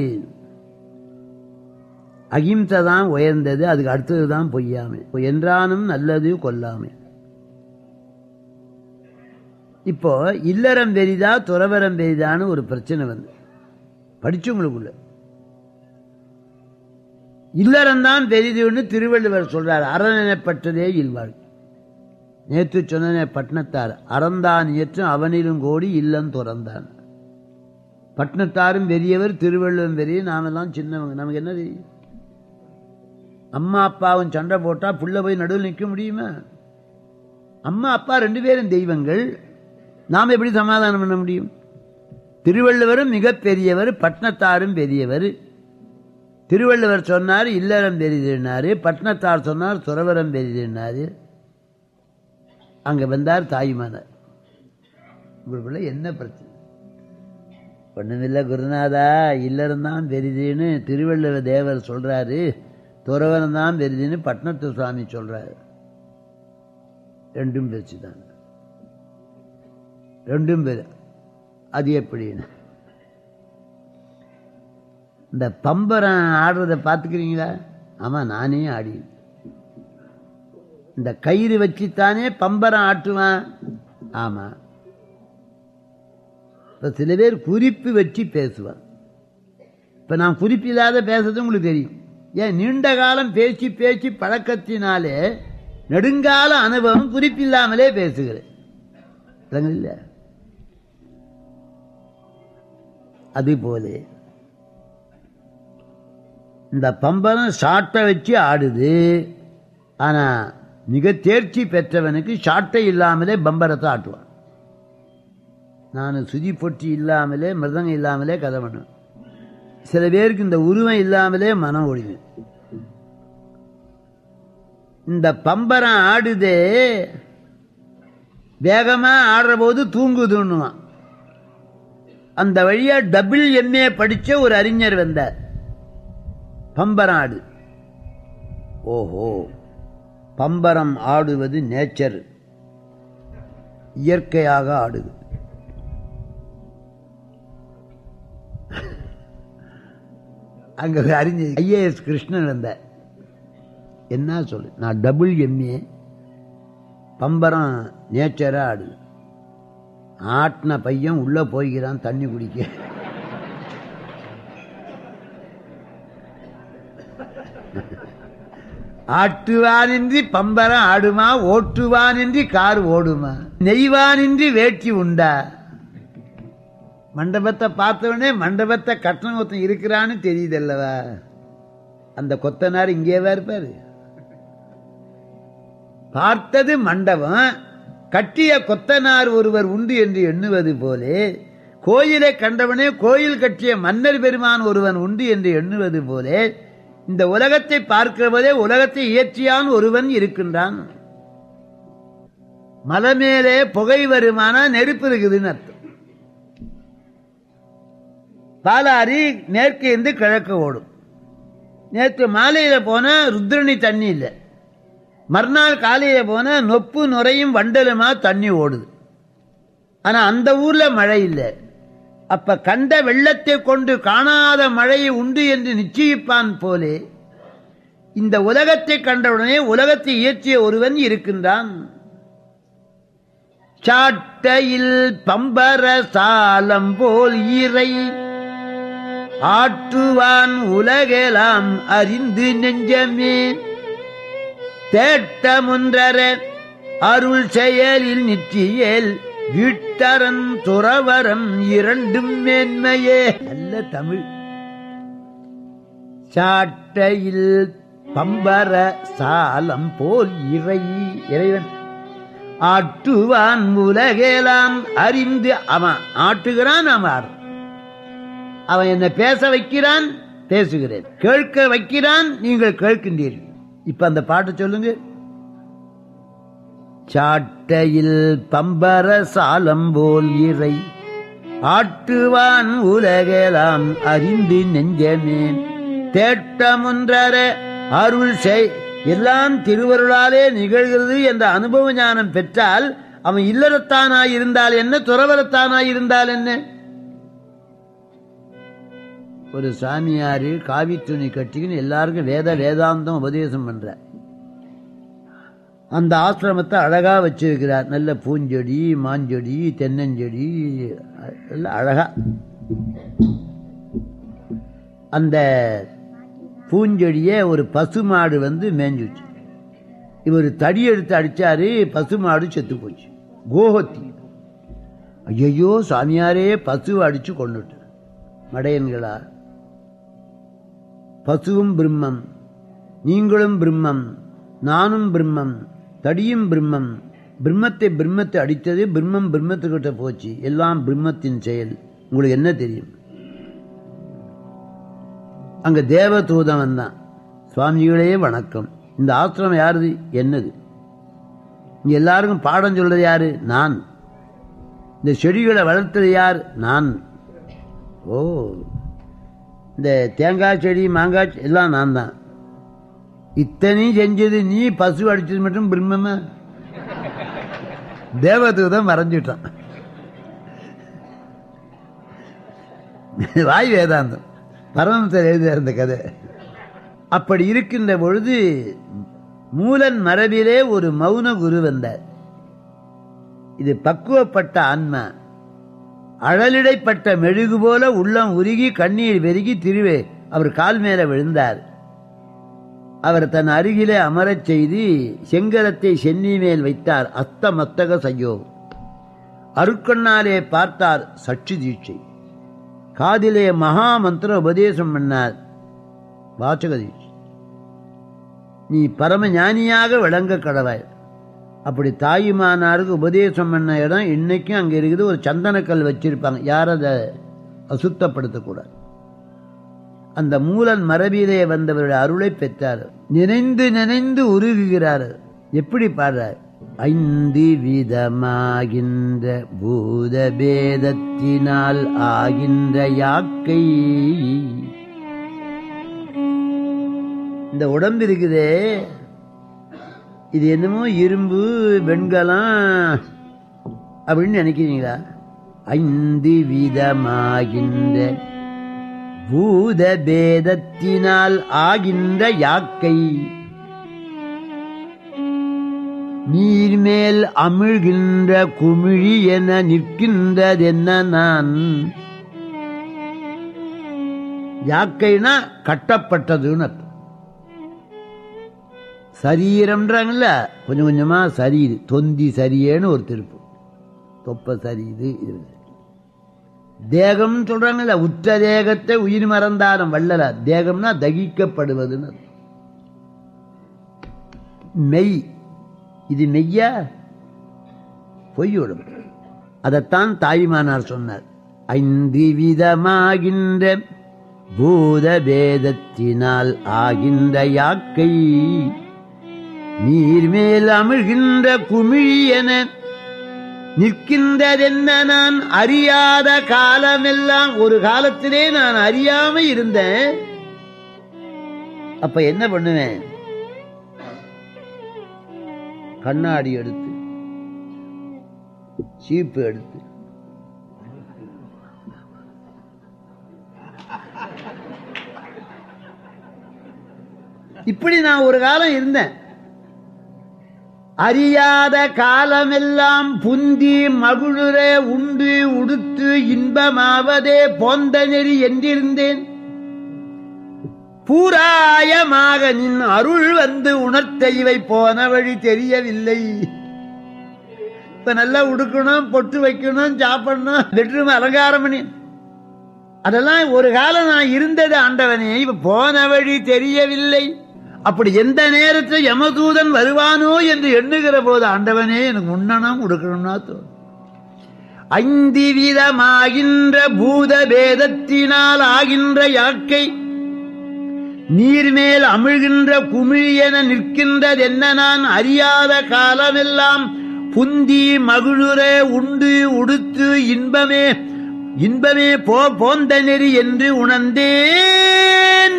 அகிம்சை தான் உயர்ந்தது அதுக்கு அடுத்தது தான் பொய்யாமை என்றானும் நல்லது கொல்லாமை இப்போ இல்லறம் பெரிதா துறவரம் பெரிதான்னு ஒரு பிரச்சனை வந்து படிச்சவங்களுக்குள்ள இல்லறம் தான் பெரிதுன்னு திருவள்ளுவர் சொல்றார் அறநினைப்பட்டதே இல்வாழ் நேற்று சொன்ன பட்னத்தார் அறந்தான் இயற்றும் அவனிலும் கோடி இல்லம் துறந்தான் பட்னத்தாரும் பெரியவர் திருவள்ளுவரும் பெரிய நாமெல்லாம் சின்னவங்க நமக்கு என்ன தெரியும் அம்மா அப்பாவும் சண்டை போட்டா புள்ள போய் நடுவில் நிற்க முடியுமா அம்மா அப்பா ரெண்டு பேரும் தெய்வங்கள் நாம் எப்படி சமாதானம் பண்ண முடியும் திருவள்ளுவரும் மிக பெரியவர் பட்னத்தாரும் பெரியவர் திருவள்ளுவர் சொன்னார் இல்லறம் பெரிதுனாரு பட்னத்தார் சொன்னார் துறவரம் பெரிதுனாரு அங்க வந்தார் தாய்மானார் உங்களுக்குள்ள என்ன பிரச்சனை ஒண்ணுமில்ல குருநாதா இல்லறம் தான் பெரிதுன்னு திருவள்ளுவர் தேவர் சொல்றாரு துறவரம் தான் பெரிதுன்னு பட்னத்து சுவாமி சொல்றாரு ரெண்டும் பெருச்சு தான் ரெண்டும் பேர் அது எப்படின்னு இந்த பம்பரம் ஆடுறத பார்த்துக்கிறீங்களா ஆமா நானே ஆடி இந்த கயிறு வச்சுத்தானே பம்பரம் ஆட்டுவான் ஆமா இப்ப சில பேர் குறிப்பு வச்சு பேசுவான் இப்ப நான் குறிப்பு இல்லாத பேசுறது உங்களுக்கு தெரியும் ஏன் நீண்ட காலம் பேசி பேசி பழக்கத்தினாலே நெடுங்கால அனுபவம் குறிப்பில்லாமலே பேசுகிறேன் இல்ல அதுபோல இந்த பம்பரம் சாட்டை வச்சு ஆடுது ஆனா மிக தேர்ச்சி பெற்றவனுக்கு சாட்டை இல்லாமலே பம்பரத்தை ஆட்டுவான் நான் சுதி பொட்டி இல்லாமலே மிருதங்கம் இல்லாமலே கதை பண்ணுவேன் சில பேருக்கு இந்த உருவம் இல்லாமலே மனம் ஒழியும் இந்த பம்பரம் ஆடுதே வேகமா ஆடுற போது தூங்குதுன்னுவான் அந்த வழியா டபுள் எம்ஏ படிச்ச ஒரு அறிஞர் வந்தார் பம்பரம் ஆடு ஓஹோ பம்பரம் ஆடுவது நேச்சர் இயற்கையாக ஆடுது அங்க அறிஞர் ஐஏஎஸ் கிருஷ்ணன் வந்தார் என்ன சொல்லு நான் டபுள் எம்ஏ பம்பரம் நேச்சரா ஆடுது ஆட்டின பையன் உள்ள போய்கிறான் தண்ணி குடிக்க ஆட்டுவானின்றி பம்பரம் ஆடுமா ஓட்டுவானின்றி கார் ஓடுமா நெய்வானின்றி வேட்டி உண்டா மண்டபத்தை பார்த்தவொடனே மண்டபத்தை கட்டணம் ஒருத்தன் இருக்கிறான்னு தெரியுதல்லவா அந்த கொத்தனார் இங்கேவா இருப்பாரு பார்த்தது மண்டபம் கட்டிய கொத்தனார் ஒருவர் உண்டு என்று எண்ணுவது போலே கோயிலை கண்டவனே கோயில் கட்டிய மன்னர் பெருமான் ஒருவன் உண்டு என்று எண்ணுவது போலே இந்த உலகத்தை பார்க்கிற போதே உலகத்தை இயற்றியான் ஒருவன் இருக்கின்றான் மலை மேலே புகை வருமானா நெருப்பு இருக்குதுன்னு அர்த்தம் பாலாரி மேற்கு இருந்து கிழக்கு ஓடும் நேற்று மாலையில போனா ருத்ரணி தண்ணி இல்லை மறுநாள் காலையில போனா நொப்பு நுரையும் வண்டலுமா தண்ணி ஓடுது ஆனா அந்த ஊர்ல மழை இல்லை அப்ப கண்ட வெள்ளத்தை கொண்டு காணாத மழையை உண்டு என்று நிச்சயிப்பான் போலே இந்த உலகத்தை கண்டவுடனே உலகத்தை இயற்றிய ஒருவன் இருக்கின்றான் சாட்டையில் பம்பர சாலம் போல் ஈரை ஆற்றுவான் உலகெலாம் அறிந்து நெஞ்சமே தேட்டமுன்றர அருள் செயலில் நிற்றியேல் வீட்டரன் துறவரம் இரண்டும் மேன்மையே நல்ல தமிழ் சாட்டையில் பம்பர சாலம் போல் இறை இறைவன் ஆட்டுவான் உலகேலாம் அறிந்து அவன் ஆட்டுகிறான் அவன் அவன் என்ன பேச வைக்கிறான் பேசுகிறேன் கேட்க வைக்கிறான் நீங்கள் கேட்கின்றீர்கள் இப்ப அந்த பாட்டு சொல்லுங்க சாட்டையில் பம்பர சாலம் போல் இறை ஆட்டுவான் உலகெல்லாம் அறிந்து நெஞ்சமே தேட்டமுன்றர அருள் செய் எல்லாம் திருவருளாலே நிகழ்கிறது என்ற அனுபவ ஞானம் பெற்றால் அவன் இல்லறத்தானாய் இருந்தால் என்ன துறவரத்தானாய் இருந்தால் என்ன ஒரு சாமியாரு காவி துணி கட்டிக்கின்னு எல்லாருக்கும் வேத வேதாந்தம் உபதேசம் பண்ற அந்த ஆசிரமத்தை அழகா வச்சிருக்கிறார் நல்ல பூஞ்செடி மாஞ்செடி தென்னஞ்செடி எல்லாம் அழகா அந்த பூஞ்செடியை ஒரு பசுமாடு வந்து மேய்ஞ்சுச்சு இவர் தடி எடுத்து அடிச்சாரு பசுமாடு செத்து போச்சு கோஹத்தி ஐயோ சாமியாரே பசுவை அடிச்சு கொண்டுட்டு மடையன்களா பசுவும் பிரம்மம் நீங்களும் பிரம்மம் நானும் பிரம்மம் தடியும் பிரம்மம் பிரம்மத்தை பிரம்மத்தை அடித்தது பிரம்மம் பிரம்மத்துக்கிட்ட போச்சு எல்லாம் பிரம்மத்தின் செயல் உங்களுக்கு என்ன தெரியும் அங்க தேவதூதன் வந்தான் சுவாமிகளே வணக்கம் இந்த ஆசிரமம் யாருது என்னது இங்க எல்லாருக்கும் பாடம் சொல்றது யாரு நான் இந்த செடிகளை வளர்த்தது யார் நான் ஓ இந்த தேங்காய் செடி மாங்காய் செ- எல்லாம் நான் தான் இத்தனையும் செஞ்சது நீ பசு அடிச்சது மட்டும் பிரம்மமா தேவதூதன் மறைஞ்சிட்டான் வாய் வேதாந்தம் பரமசர் எழுதிய இந்த கதை அப்படி இருக்கின்ற பொழுது மூலன் மரபிலே ஒரு மௌன குரு வந்தார் இது பக்குவப்பட்ட ஆன்மா அழலிடைப்பட்ட மெழுகு போல உள்ளம் உருகி கண்ணீர் பெருகி திருவே அவர் கால் மேல விழுந்தார் அவர் தன் அருகிலே அமரச் செய்து செங்கலத்தை சென்னி மேல் வைத்தார் அஸ்த மத்தக சையோ அருக்கண்ணாலே பார்த்தார் சற்று தீட்சை காதிலே மகா மந்திர உபதேசம் பண்ணார் வாசக தீட்சை நீ பரம ஞானியாக விளங்க கடவாய் அப்படி தாயுமானாருக்கு உபதேசம் பண்ண இடம் இன்னைக்கும் அங்க இருக்குது ஒரு சந்தனக்கல் வச்சிருப்பாங்க யார் அதை அசுத்தப்படுத்தக்கூடாது அந்த மூலன் மரபிலே வந்தவருடைய அருளை பெற்றார் நினைந்து நினைந்து உருகுகிறார் எப்படி பாடுறார் ஐந்து விதமாகின்ற பூத பேதத்தினால் ஆகின்ற யாக்கை இந்த உடம்பு இருக்குதே இது என்னமோ இரும்பு வெண்கலம் அப்படின்னு நினைக்கிறீங்களா ஐந்து விதமாகின்ற பூத பேதத்தினால் ஆகின்ற யாக்கை நீர்மேல் அமிழ்கின்ற குமிழி என நிற்கின்றதென்ன நான் யாக்கைனா கட்டப்பட்டதுன்னு அர்த்தம் சரீரம்ன்றாங்கல்ல கொஞ்சம் கொஞ்சமா சரியுது தொந்தி சரியேன்னு ஒரு திருப்பு தொப்ப சரியுது இது தேகம் சொல்றாங்கல்ல உற்ற தேகத்தை உயிர் மறந்தாரம் வள்ளல தேகம்னா தகிக்கப்படுவதுன்னு அர்த்தம். மெய் இது மெய்யா பொய் உடம்பு அதைத்தான் தாய்மானார் சொன்னார் ஐந்து விதமாகின்ற பூத பேதத்தினால் ஆகின்ற யாக்கை நீர்மேல் அமிழ்கின்ற குமிழி என நிற்கின்றதென்ன நான் அறியாத காலமெல்லாம் ஒரு காலத்திலே நான் அறியாம இருந்தேன் அப்ப என்ன பண்ணுவேன் கண்ணாடி எடுத்து சீப்பு எடுத்து இப்படி நான் ஒரு காலம் இருந்தேன் அறியாத காலமெல்லாம் புந்தி மகுழுர உண்டு உடுத்து இன்பமாவதே போந்த நெறி என்றிருந்தேன் பூராயமாக நின் அருள் வந்து உணர்த்த இவை போன வழி தெரியவில்லை இப்ப நல்லா உடுக்கணும் பொட்டு வைக்கணும் சாப்பிடணும் பெட்ரூம் அலங்காரம் பண்ணி அதெல்லாம் ஒரு காலம் நான் இருந்தது ஆண்டவனே இப்ப போன வழி தெரியவில்லை அப்படி எந்த நேரத்தில் யமதூதன் வருவானோ என்று எண்ணுகிற போது ஆண்டவனே எனக்கு முன்னணம் கொடுக்கணும்னா தோணும் ஐந்து விதமாகின்ற பூத பேதத்தினால் ஆகின்ற யாக்கை நீர்மேல் அமிழ்கின்ற குமிழ் என நிற்கின்றது என்ன நான் அறியாத காலமெல்லாம் புந்தி மகிழுர உண்டு உடுத்து இன்பமே இன்பமே போ போந்த நெறி என்று உணர்ந்தேன்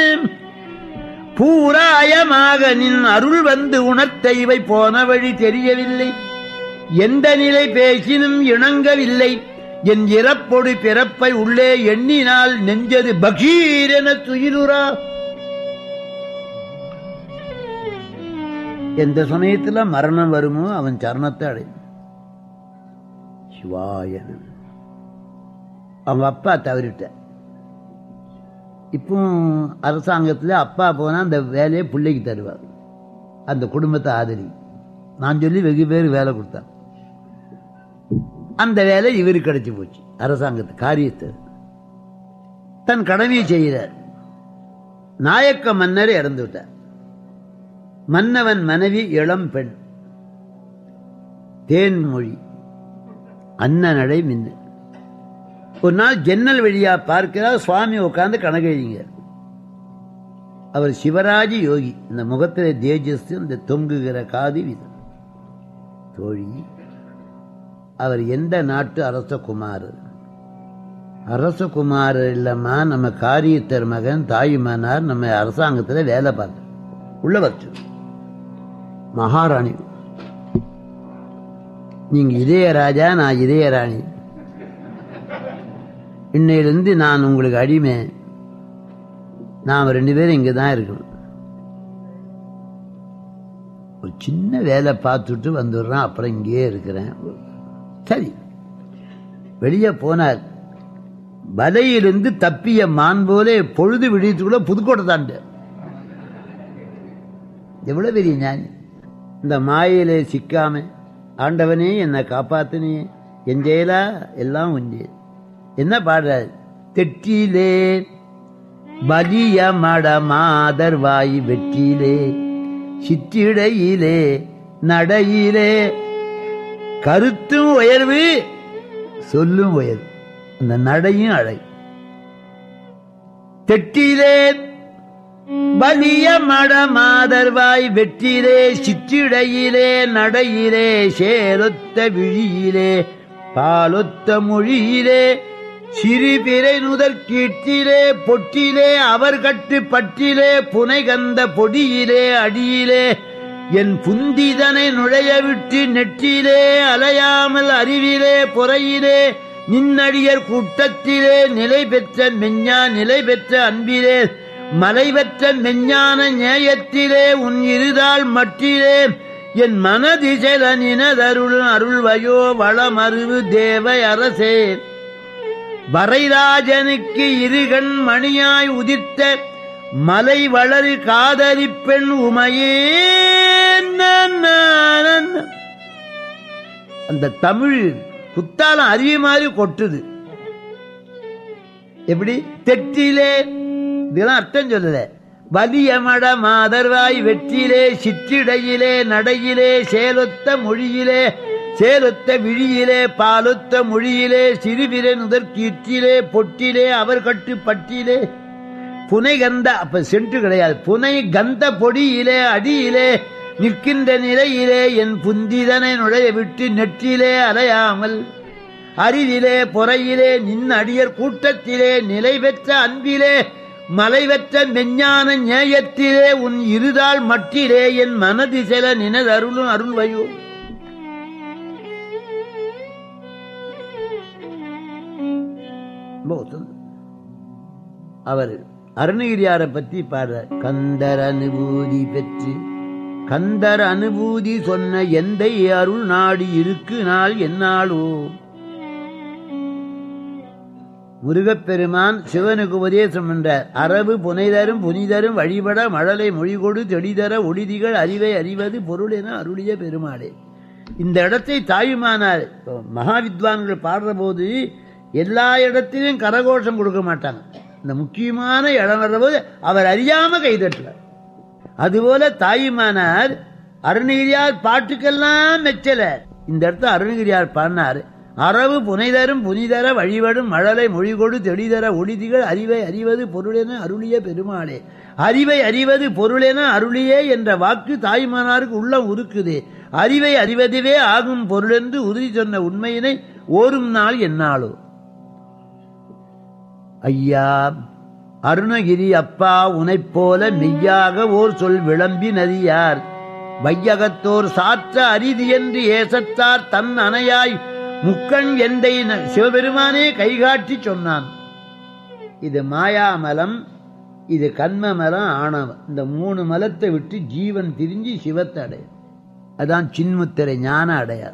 பூராயமாக நின் அருள் வந்து உணர்த்த இவை போன வழி தெரியவில்லை எந்த நிலை பேசினும் இணங்கவில்லை என் இறப்பொடு பிறப்பை உள்ளே எண்ணினால் நெஞ்சது பகீரென துயிலுரா எந்த சமயத்துல மரணம் வருமோ அவன் சரணத்தை அடையும் சிவாய நம. அவங்க அப்பா தவறிட்ட இப்போ அரசாங்கத்தில் அப்பா போனா அந்த வேலையை பிள்ளைக்கு தருவார் அந்த குடும்பத்தை ஆதரி நான் சொல்லி வெகு பேர் வேலை கொடுத்தேன் அந்த வேலை இவருக்கு கிடைச்சு போச்சு அரசாங்கத்து காரியத்தை தன் கடமையை செய்கிறார் நாயக்க மன்னர் இறந்து விட்டார் மன்னவன் மனைவி இளம் பெண் தேன்மொழி அண்ணனடை மின்னு ஒரு நாள் ஜன்னல் வழியா பார்க்கிறார் சுவாமி உட்கார்ந்து கணக்கு எழுதிங்க அவர் சிவராஜ யோகி இந்த முகத்திலே தேஜஸ் இந்த தொங்குகிற காது விதம் தோழி அவர் எந்த நாட்டு அரசகுமாரர் அரசகுமாரர் இல்லம்மா நம்ம காரியத்தர் மகன் தாயுமானார் நம்ம அரசாங்கத்தில் வேலை பார்க்க உள்ள வச்சு மகாராணி நீங்க இதய ராஜா நான் இதய ராணி இன்னையிலிருந்து நான் உங்களுக்கு அடிமை நாம் ரெண்டு பேரும் இங்கே தான் இருக்கணும் ஒரு சின்ன வேலை பார்த்துட்டு வந்துடுறேன் அப்புறம் இங்கேயே இருக்கிறேன் சரி வெளியே போனார் வலையிலிருந்து தப்பிய மான் போலே பொழுது விடியத்துக்குள்ள புதுக்கோட்டை தாண்ட எவ்வளவு பெரிய ஞானி இந்த மாயிலே சிக்காம ஆண்டவனே என்னை காப்பாத்தினே என் செயலா எல்லாம் உஞ்சே என்ன பாடுறார் தெற்றிலே பலிய மட மாதர் வாய் வெற்றிலே சிற்றிடையிலே நடையிலே கருத்தும் உயர்வு சொல்லும் உயர்வு அந்த நடையும் அழை தெட்டிலே பலிய மட மாதர்வாய் வெற்றிலே சிற்றிடையிலே நடையிலே சேரொத்த விழியிலே பாலொத்த மொழியிலே சிறு பிறை நுதற் கீட்டிலே பொட்டிலே அவர் கட்டு பட்டிலே புனை கந்த பொடியிலே அடியிலே என் புந்திதனை நுழைய விட்டு நெற்றிலே அலையாமல் அறிவிலே பொறையிலே நின்னடியர் கூட்டத்திலே நிலை பெற்ற மெஞ்ஞா நிலை பெற்ற அன்பிலே மலை பெற்ற மெஞ்ஞான நேயத்திலே உன் இருதாள் மட்டிலே என் மனதிசைல நினதருள் அருள்வயோ வளமருவு தேவை அரசே வரைராஜனுக்கு இருகண் மணியாய் உதித்த மலை வளரு காதலி பெண் உமையே அந்த தமிழ் குத்தாலம் அருவி மாதிரி கொட்டுது எப்படி தெற்றிலே இதெல்லாம் அர்த்தம் சொல்லல வலியமட மாதர்வாய் வெற்றிலே சிற்றிடையிலே நடையிலே சேலொத்த மொழியிலே சேலொத்த விழியிலே பாலொத்த மொழியிலே சிறுவிரை நுதற் கீற்றிலே பொட்டிலே அவர் கட்டு பட்டிலே புனை கந்த அப்ப சென்று கிடையாது புனை கந்த பொடியிலே அடியிலே நிற்கின்ற நிலையிலே என் புந்திதனை நுழைய விட்டு நெற்றிலே அலையாமல் அறிவிலே பொறையிலே நின் அடியர் கூட்டத்திலே நிலை பெற்ற அன்பிலே மலை பெற்ற மெஞ்ஞான நியாயத்திலே உன் இருதாள் மட்டிலே என் மனதி செல நினதருளும் அருள்வையோ ரொம்ப உத்தமம். அவர் அருணகிரியாரை பத்தி பாடுற கந்தர் அனுபூதி பெற்று கந்தர் அனுபூதி சொன்ன எந்தை அருள் நாடி இருக்கு நாள் என்னாளோ முருகப்பெருமான் சிவனுக்கு உபதேசம் என்ற அரபு புனைதரும் புனிதரும் வழிபட மழலை மொழிகொடு தெளிதர ஒளிதிகள் அறிவை அறிவது பொருள் என அருளிய பெருமாளே இந்த இடத்தை தாயுமானார் இப்போ மகாவித்வான்கள் பாடுற போது எல்லா இடத்திலும் கரகோஷம் கொடுக்க மாட்டாங்க இந்த முக்கியமான இடம் வர்றபோது அவர் அறியாம கைதட்டுறார் அதுபோல தாயுமானார் அருணகிரியார் பாட்டுக்கெல்லாம் மெச்சல இந்த இடத்துல அருணகிரியார் பாடினார் அரவு புனைதரும் புனிதர வழிபடும் மழலை மொழிகொடு தெளிதர ஒளிதிகள் அறிவை அறிவது பொருளென அருளிய பெருமாளே அறிவை அறிவது பொருளென அருளியே என்ற வாக்கு தாய்மானாருக்கு உள்ளம் உருக்குது அறிவை அறிவதுவே ஆகும் பொருளென்று உறுதி சொன்ன உண்மையினை ஓரும் நாள் என்னாலோ ஐயா அருணகிரி அப்பா உனைப் போல மெய்யாக ஓர் சொல் விளம்பி நதியார் வையகத்தோர் சாற்ற அரிதி என்று ஏசத்தார் தன் அணையாய் முக்கண் எந்தை ந- சிவபெருமானே கைகாட்டி சொன்னான் இது மாயாமலம் இது கண்ம மலம் ஆணவம் இந்த மூணு மலத்தை விட்டு ஜீவன் திரிஞ்சு சிவத்தை அடைய அதான் சின்முத்திரை ஞான அடையார்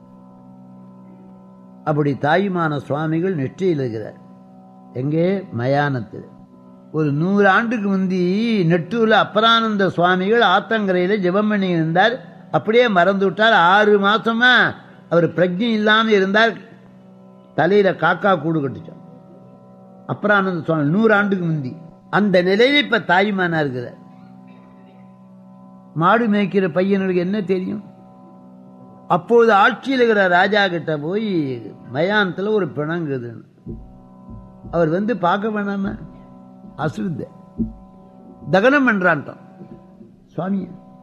அப்படி தாயுமான சுவாமிகள் நெற்றியில் இருக்கிறார் எங்கே மயானத்தில் ஒரு நூறு ஆண்டுக்கு முந்தி நெட்டூர்ல அப்பரானந்த சுவாமிகள் ஆத்தங்கரையில ஜெபம் பண்ணி இருந்தார் அப்படியே மறந்து விட்டார் ஆறு மாசமா அவர் பிரஜை இல்லாம இருந்தார் தலையில காக்கா கூடு கட்டுச்சான் அப்பரானந்த சுவாமி நூறு ஆண்டுக்கு முந்தி அந்த நிலையில இப்ப தாய்மானா இருக்கிறார் மாடு மேய்க்கிற பையனுக்கு என்ன தெரியும் அப்போது ஆட்சியில் இருக்கிற ராஜா கிட்ட போய் மயானத்துல ஒரு பிணங்குதுன்னு அவர் வந்து பார்க்க வேணாம அசுத்த தகனம் பண்றான்ட்டான் சுவாமி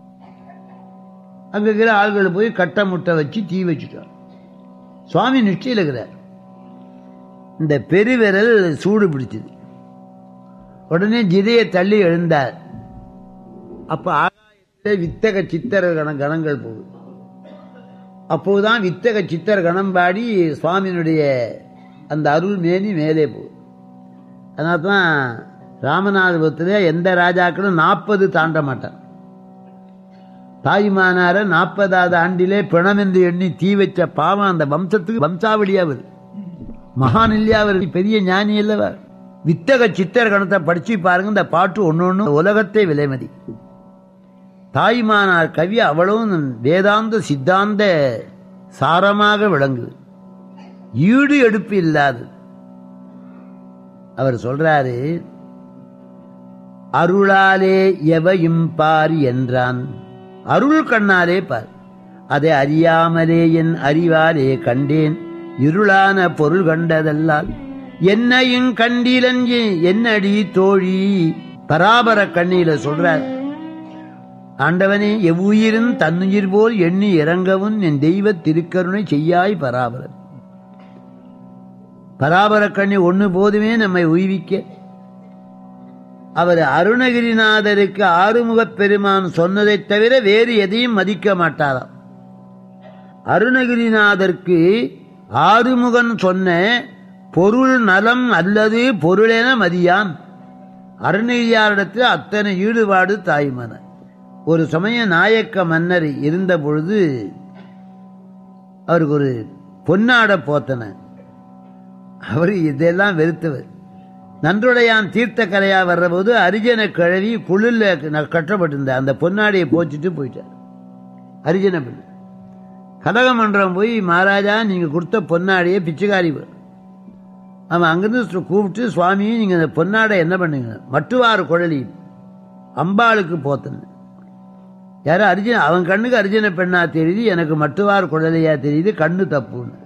அங்க இருக்கிற ஆள்கள் போய் கட்டை முட்டை வச்சு தீ வச்சுட்டார் சுவாமி நிச்சயில் இருக்கிறார் இந்த பெருவிரல் சூடு பிடிச்சது உடனே ஜிதையை தள்ளி எழுந்தார் அப்ப ஆகாயத்திலே வித்தக சித்தர கண கணங்கள் போகுது அப்போதுதான் வித்தக சித்தர் கணம் பாடி சுவாமியினுடைய அந்த அருள் மேனி மேலே போகுது அதனால தான் ராமநாதபுரத்தில் எந்த ராஜாக்களும் நாற்பது தாண்ட மாட்டான் தாய்மானார நாற்பதாவது ஆண்டிலே பிணம் என்று எண்ணி தீ வச்ச பாவம் அந்த வம்சத்துக்கு வம்சாவளியா வருது மகான் இல்லையா அவர் பெரிய ஞானி இல்லவா வித்தக சித்தர் கணத்தை படிச்சு பாருங்க இந்த பாட்டு ஒன்னொன்னு உலகத்தை விலைமதி தாய்மானார் கவி அவ்வளவும் வேதாந்த சித்தாந்த சாரமாக விளங்குது ஈடு எடுப்பு இல்லாது அவர் சொல்றாரு அருளாலே எவையும் பார் என்றான் அருள் கண்ணாலே பார் அதை அறியாமலே என் அறிவாலே கண்டேன் இருளான பொருள் கண்டதல்லால் என்னையும் கண்டிலஞ்சு என்னடி தோழி பராபர கண்ணியில சொல்றார் ஆண்டவனே எவ்வுயிரும் தன்னுயிர் போல் எண்ணி இறங்கவும் என் தெய்வ திருக்கருணை செய்யாய் பராபரன் பராபர கண்ணி ஒண்ணு போதுமே நம்மை உய்விக்க அவர் அருணகிரிநாதருக்கு ஆறுமுகப் பெருமான் சொன்னதைத் தவிர வேறு எதையும் மதிக்க மாட்டாராம் அருணகிரிநாதருக்கு ஆறுமுகன் சொன்ன பொருள் நலம் அல்லது பொருளென மதியான் அருணகிரியாரிடத்தில் அத்தனை ஈடுபாடு தாய்மன ஒரு சமயம் நாயக்க மன்னர் இருந்த பொழுது அவருக்கு ஒரு பொன்னாட போத்தன அவர் இதெல்லாம் வெறுத்தவர் நன்றுடையான் தீர்த்த கரையா வர்றபோது அரிஜன கிழவி குளிர்ல கட்டப்பட்டிருந்த அந்த பொன்னாடியை போச்சுட்டு போயிட்டார் அரிஜன பெண் கனகமன்றம் போய் மகாராஜா நீங்க கொடுத்த பொன்னாடியை பிச்சைக்காரி போ- அவன் அங்கிருந்து சு- கூப்பிட்டு சுவாமி நீங்க இந்த பொன்னாடை என்ன பண்ணுங்க மட்டுவாறு குழலி அம்பாளுக்கு போத்தன யாரோ அர்ஜுன அவன் கண்ணுக்கு அர்ஜுன பெண்ணா தெரியுது எனக்கு மட்டுவார் குழலையா தெரியுது கண்ணு தப்புன்னு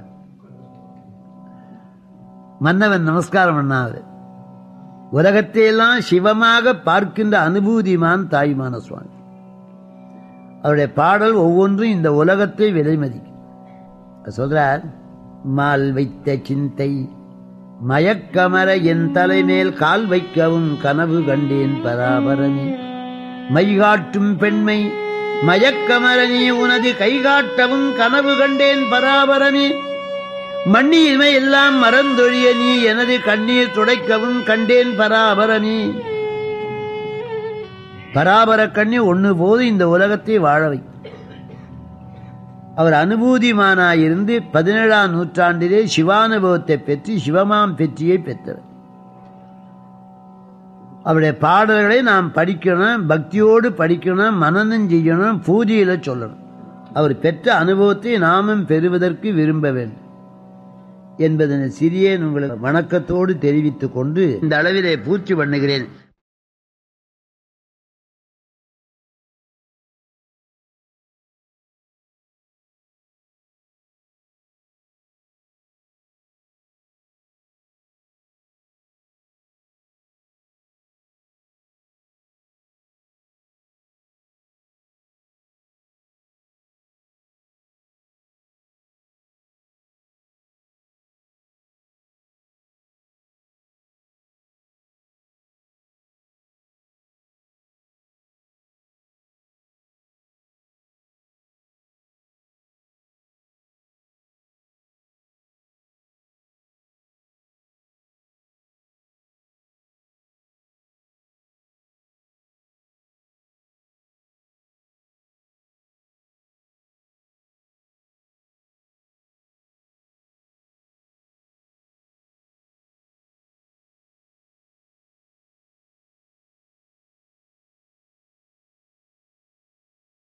மன்னவன் நமஸ்காரம் பண்ணாது உலகத்தையெல்லாம் சிவமாக பார்க்கின்ற அனுபூதிமான் தாய்மான சுவாமி அவருடைய பாடல் ஒவ்வொன்றும் இந்த உலகத்தை விலை மதிக்கும் அவர் சொல்றார் மால் வைத்த சிந்தை மயக்கமர என் தலைமேல் கால் வைக்கவும் கனவு கண்டேன் பராபரமே மைகாட்டும் பெண்மை மயக்கமர நீ உனது கைகாட்டவும் கனவு கண்டேன் பராபரமே மண்ணியின்மை எல்லாம் மறந்தொழிய நீ எனது கண்ணீர் துடைக்கவும் கண்டேன் பராபரமே பராபர கண்ணி ஒண்ணு போது இந்த உலகத்தை வாழ வை அவர் அனுபூதிமானாயிருந்து பதினேழாம் நூற்றாண்டிலே சிவானுபவத்தை பெற்று சிவமாம் பெற்றியை பெற்றவர் அவருடைய பாடல்களை நாம் படிக்கணும் பக்தியோடு படிக்கணும் மனநம் செய்யணும் பூஜையில சொல்லணும் அவர் பெற்ற அனுபவத்தை நாமும் பெறுவதற்கு விரும்ப வேண்டும் என்பதனை சிறியேன் உங்களுக்கு வணக்கத்தோடு தெரிவித்துக் கொண்டு இந்த அளவிலே பூச்சி பண்ணுகிறேன்